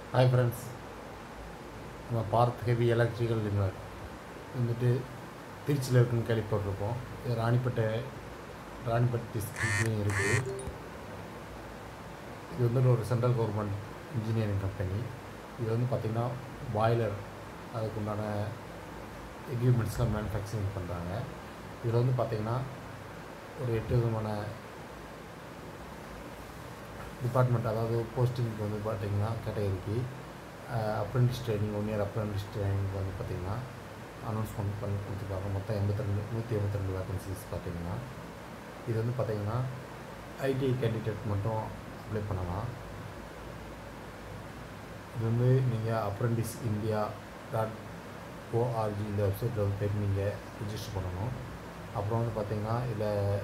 hi friends நம்ம பார்த் heavy electrical லிமர் வந்துட்டு திருச்சியில் இருக்குன்னு கேள்விப்பட்டிருப்போம் இது ராணிப்பேட்டை ராணிப்பேட்டை டிஸ்ட்ரிக்ட்லேயும் இருக்குது இது வந்துட்டு ஒரு சென்ட்ரல் கவர்மெண்ட் இன்ஜினியரிங் கம்பெனி இது வந்து பார்த்திங்கன்னா பாய்லர் அதுக்குண்டான எக்யூப்மெண்ட்ஸ்லாம் மேனுஃபேக்சரிங் பண்ணுறாங்க இதில் வந்து பார்த்திங்கன்னா ஒரு எட்டு விதமான டிபார்ட்மெண்ட் அதாவது போஸ்டிங்க்கு வந்து பார்த்தீங்கன்னா கேட்டகரிக்கு apprentice training one year apprentice training வந்து பார்த்திங்கன்னா அனௌன்ஸ்மெண்ட் பண்ணி கொடுத்துருக்காங்க மொத்தம் எண்பத்திரெண்டு நூற்றி எண்பத்திரெண்டு வேகன்சிஸ் பார்த்தீங்கன்னா இது வந்து பார்த்திங்கன்னா ஐடிஐ கேண்டிடேட் மட்டும் அப்ளை பண்ணலாம் இது வந்து நீங்கள் அப்ரெண்டிஸ் இந்தியா டாட் ஓஆர்ஜி இந்த வெப்சைட்டில் வந்து போய்ட்டு நீங்கள் ரிஜிஸ்டர் பண்ணணும் அப்புறம் வந்து பார்த்தீங்கன்னா இதில்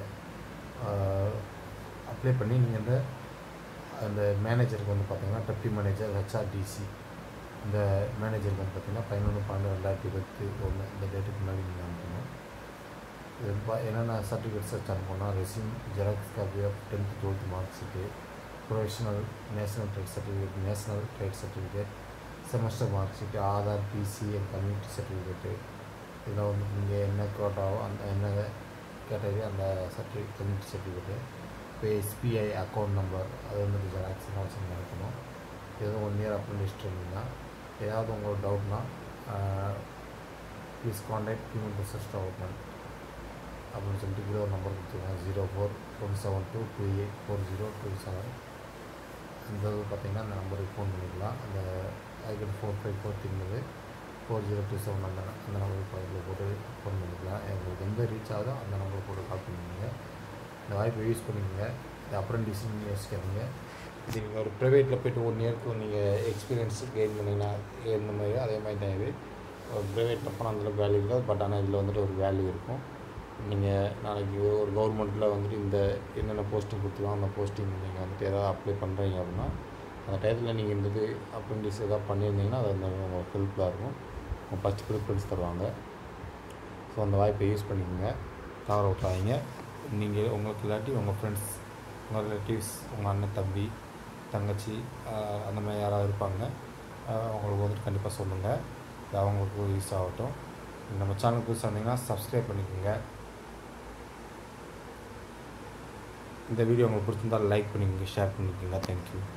அப்ளை பண்ணி நீங்கள் இந்த அந்த மேனேஜருக்கு வந்து பார்த்தீங்கன்னா டெப்டி மேனேஜர் ஹெச்ஆர்டிசி இந்த மேனேஜருக்கு வந்து பார்த்தீங்கன்னா பதினொன்று பன்னெண்டு ரெண்டாயிரத்தி இருபத்தி ஒன்று இந்த டேட்டுக்கு முன்னாடி நீங்கள் அனுப்பணும் இது பா என்னென்ன சர்டிஃபிகேட்ஸ் வச்சு அனுப்பணும்னா resume xerox copy of tenth twelfth mark sheet professional national trade certificate national trade certificate semester mark sheet Aadhaar BC and community certificate இதெல்லாம் வந்து நீங்கள் என்ன கோட்டாவோ அந்த என்ன கேட்டகரி அந்த சர்டிஃபிகேட் கம்யூனிட்டி சர்டிஃபிகேட்டு இப்போ எஸ்பிஐ அக்கௌண்ட் நம்பர் அது வந்து ஜெராக்ஸ் வச்சு நடக்கணும் ஏதோ ஒன் இயர் அப்ரெண்டிஸ் ட்ரைனிங் தான் ஏதாவது உங்களுக்கு டவுட்னா please contact human research development அப்படின்னு சொல்லிட்டு கீழே ஒரு நம்பர் கொடுத்துருக்காங்க zero four one seven two two eight four zero two seven இந்த இது பார்த்தீங்கன்னா அந்த நம்பருக்கு ஃபோன் பண்ணிக்கலாம் அந்த அதுக்கு ஃபோர் ஃபைவ் ஃபோர் திங்கிறது ஃபோர் ஜீரோ டூ செவன் அந்த அந்த நம்பருக்கு பக்கத்தில் போட்டு ஃபோன் பண்ணிக்கலாம் உங்களுக்கு எந்த ரீச் ஆகுதோ அந்த நம்பருக்கு போட்டு கால் பண்ணுவீங்க இந்த வாய்ப்பை யூஸ் பண்ணிக்கோங்க இது அப்ரெண்டிஸ்ன்னு யோசிக்காதீங்க இது நீங்கள் ஒரு ப்ரைவேட்டில் போய்ட்டு ஒன் இயர்க்கு நீங்கள் எக்ஸ்பீரியன்ஸ் கெயின் பண்ணிங்கன்னா இந்த மாதிரி அதே மாதிரி தான் இது ஒரு ப்ரைவேட்டில் போனால் அந்தளவுக்கு வேல்யூ இருக்காது பட் ஆனால் இதில் வந்துட்டு ஒரு வேல்யூ இருக்கும் நீங்கள் நாளைக்கு ஒரு கவர்மெண்ட்டில் வந்துட்டு இந்த என்னென்ன போஸ்டிங் கொடுத்துருவோம் அந்த போஸ்டிங் நீங்கள் வந்துட்டு எதாவது அப்ளை பண்ணுறீங்க அப்படின்னா அந்த டயத்தில் நீங்கள் இந்த இது அப்ரெண்டிஸ் எதாவது பண்ணியிருந்தீங்கன்னா அது வந்து உங்களுக்கு ஹெல்ப்ஃபுல்லாக இருக்கும் உங்கள் ஃபஸ்ட் ப்ரிஃபரன்ஸ் தருவாங்க ஸோ அந்த வாய்ப்பை யூஸ் பண்ணிக்கோங்க தவற விட்டாதீங்க நீங்கள் உங்களுக்கு இல்லாட்டி உங்கள் ஃப்ரெண்ட்ஸ் உங்கள் ரிலேட்டிவ்ஸ் உங்கள் அண்ணன் தம்பி தங்கச்சி அந்த மாதிரி யாராவது இருப்பாங்க அவங்களுக்கு வந்துட்டு கண்டிப்பாக சொல்லுங்கள் இது அவங்களுக்கு யூஸ் ஆகட்டும் நம்ம சேனல் புதுசாக இருந்தீங்கன்னா சப்ஸ்கிரைப் பண்ணிக்கோங்க இந்த வீடியோ உங்களுக்கு பிடிச்சிருந்தால் லைக் பண்ணிக்கோங்க ஷேர் பண்ணிக்கோங்க தேங்க்யூ